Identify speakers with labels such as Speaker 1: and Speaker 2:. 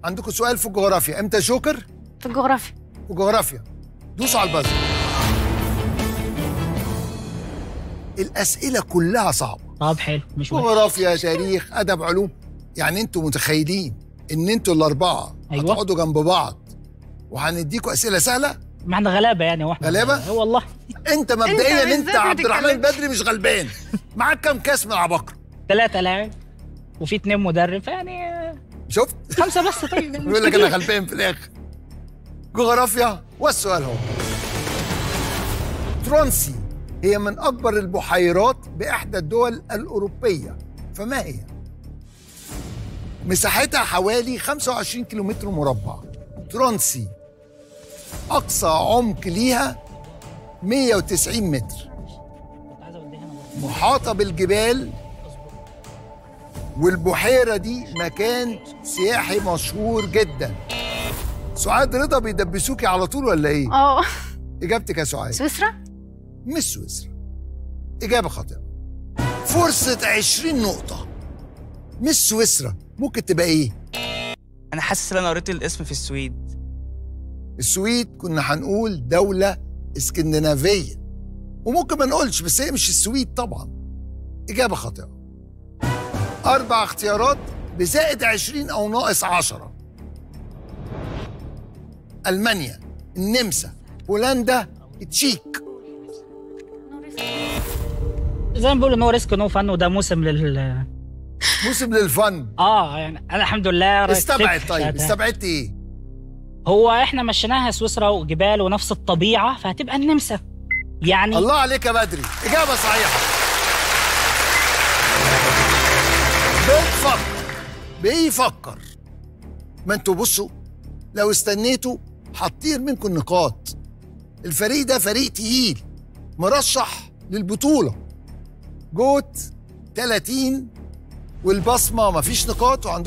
Speaker 1: عندكم سؤال في الجغرافيا امتى جوكر
Speaker 2: في الجغرافيا
Speaker 1: في الجغرافيا دوسوا على البازر الاسئله كلها صعبه
Speaker 3: طب حلو مش وحش
Speaker 1: جغرافيا تاريخ ادب علوم يعني انتوا متخيلين ان انتوا الاربعه
Speaker 3: أيوة.
Speaker 1: هتقعدوا جنب بعض وهنديكوا اسئله سهله
Speaker 3: ما احنا غلابه يعني واحنا
Speaker 1: غلابة؟
Speaker 3: إيه والله
Speaker 1: انت مبدئيا
Speaker 2: بالذات
Speaker 1: انت
Speaker 2: ما
Speaker 1: عبد الرحمن
Speaker 2: تتكلمش.
Speaker 1: بدري مش غلبان معاك كام كاس من العباقره
Speaker 3: ثلاثه لاعب وفي اتنين مدرب يعني آه،
Speaker 1: شفت
Speaker 3: خمسه بس طيب يعني مش
Speaker 1: بيقول لك انا
Speaker 3: كتير.
Speaker 1: غلبان في الاخر جغرافيا والسؤال هو ترونسي هي من اكبر البحيرات باحدى الدول الاوروبيه فما هي مساحتها حوالي 25 كيلومتر مربع ترونسي اقصى عمق ليها 190 متر
Speaker 3: كنت عايز اوديها أنا برضه.
Speaker 1: محاطة بالجبال والبحيرة دي مكان سياحي مشهور جدا سعاد رضا بيدبسوكي على طول ولا ايه؟
Speaker 2: اه
Speaker 1: اجابتك يا سعاد
Speaker 2: سويسرا
Speaker 1: مش سويسرا اجابة خاطئة فرصة 20 نقطة مش سويسرا ممكن تبقى ايه؟
Speaker 4: انا حاسس ان انا قريت الاسم في السويد
Speaker 1: السويد كنا هنقول دولة اسكندنافية وممكن ما نقولش بس هي مش السويد طبعا إجابة خاطئة أربع اختيارات بزائد 20 أو ناقص 10 ألمانيا النمسا بولندا التشيك
Speaker 3: زي ما بيقولوا ان هو ريسك نو فن وده موسم لل
Speaker 1: موسم للفن
Speaker 3: اه يعني انا الحمد لله ركبت
Speaker 1: استبعد
Speaker 3: في
Speaker 1: طيب
Speaker 3: شهادة.
Speaker 1: استبعدت ايه؟
Speaker 3: هو احنا مشيناها سويسرا وجبال ونفس الطبيعه فهتبقى النمسا يعني
Speaker 1: الله عليك يا بدري إجابة صحيحة بتفكر بيفكر ما انتوا بصوا لو استنيتوا هتطير منكم النقاط الفريق ده فريق تقيل مرشح للبطولة جوت 30 والبصمة مفيش نقاط وعندهم